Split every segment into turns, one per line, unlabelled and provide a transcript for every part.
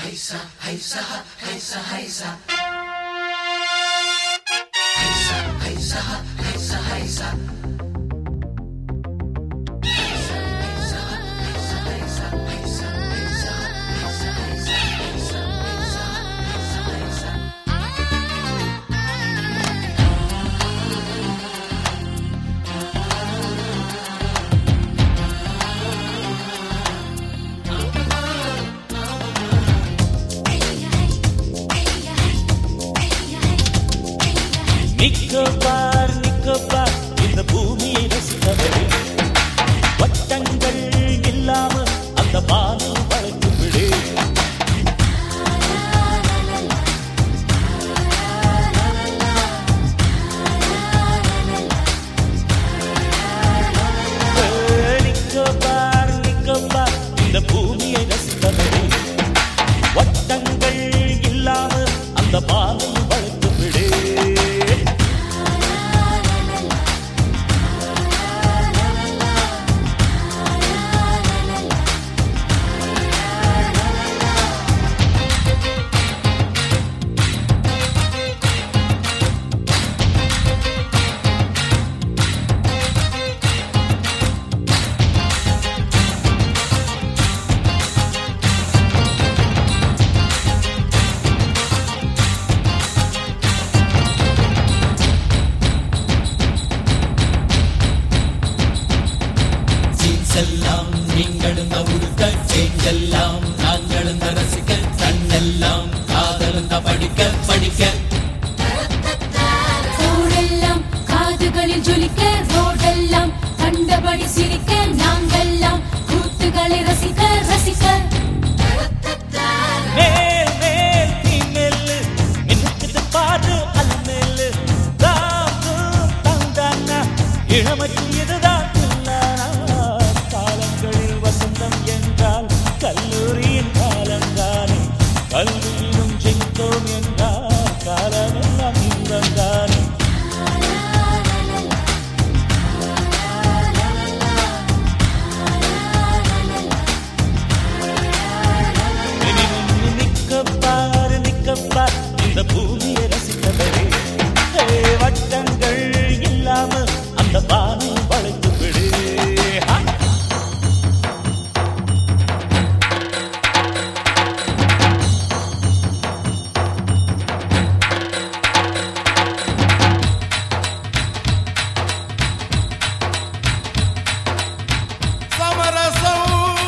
நிக்கோபார் நிக்கோபார் இந்த பூமியை ரசித்தவரே வட்டங்கள் இல்லாம அந்த பானை வளைத்து விடு நிக்கோபார் நிக்கோபார் இந்த பூமியை ரசித்தவரே வட்டங்கள் இல்லாம அந்த பானை வளைத்து விடு
சீன்ஸ் எல்லாம் நீங்களும் உடுக்க சேஞ்ச் எல்லாம் நாங்களும் ரசிக்க கண்ணெல்லாம் காதலும் படிக்க படிக்க
ஊரெல்லாம் காதுகளில் ஜொலிக்க ரோடெல்லாம் கண்டபடி சிரிக்க நாங்கெல்லாம் கூத்துகளை ரசிக்க ரசிக்க
மேல் மேல் நீ மெல்லு மின்னுக்குது பாரு அது மெல்லு தாங்கு தந்தானா இளமைக்கு இதுதான் தில்லானா காலங்களில் வசந்தம் என்றால் கல்லூரியின் காலம்தானே கல்வியிலும் ஜெயித்தோம் என்றால் காலமெல்லாம் இன்பம்தானே நிக்கப்பாரு நிக்கப்பார் இந்த பூமியை ரசித்தவரே ஹே, வட்டங்கள் இல்லாம அந்த பானை வளைத்து விடு ஹா!
సమరసం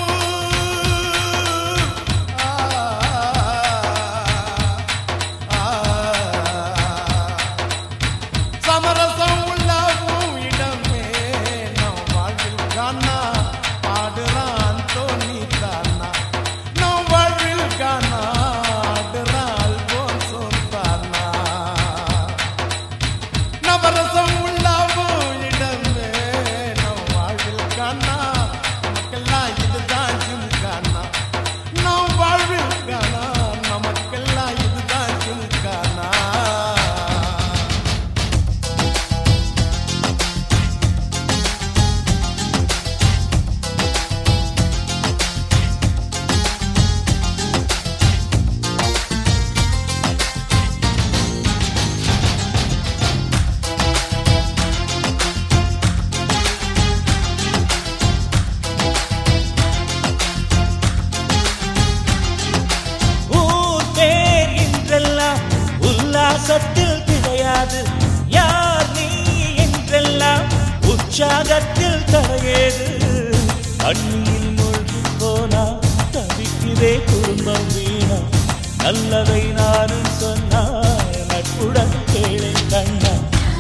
சமரசம் உள்ளவும் இடமே நம் வாழ்வில் காணா ஆடுறான் தோனி தானா நம் வாழ்வில் காணா ஆடுறாள் போன் சொந்தானா நவரசம் உள்ளவும் இடமே நம் வாழ்வில் காணா நமக்கெல்லாம் இதுதான் ஜிம்கானா நம் வாழ்வில் காணா நமக்கெல்லாம் இதுதான் ஜிம்கானா
ஊர் பேர் என்றெல்லாம் உல்லாசத்தில் கிடையாது யார் நீ என்றெல்லாம் உற்சாகத்தில் தரையேது கண்ணில் மூழ்கி போனா தவிக்குதே குடும்பம் வீணா நல்லதை நானும் சொன்னா நட்புடன் கேளை கண்ணா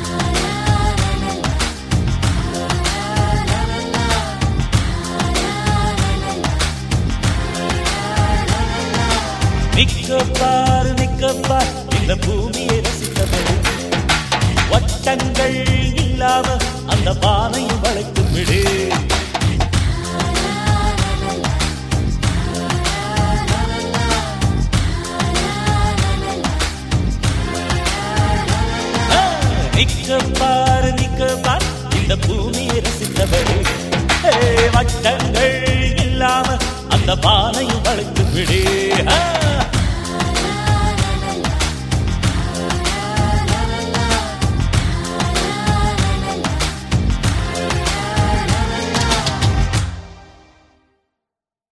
நிக்கப்பார் நிக்கப்பார் இந்த பூமியை ரசித்தபடி வட்டங்கள் இல்லாம அந்த பானையை வளைத்து விடு ஆ, நிக்கப்பார் நிக்கப்பார் இந்த பூமியை ரசித்தபடி ஏ, வட்டங்கள் இல்லாம அந்த பானையை வளைத்து விடு ஆ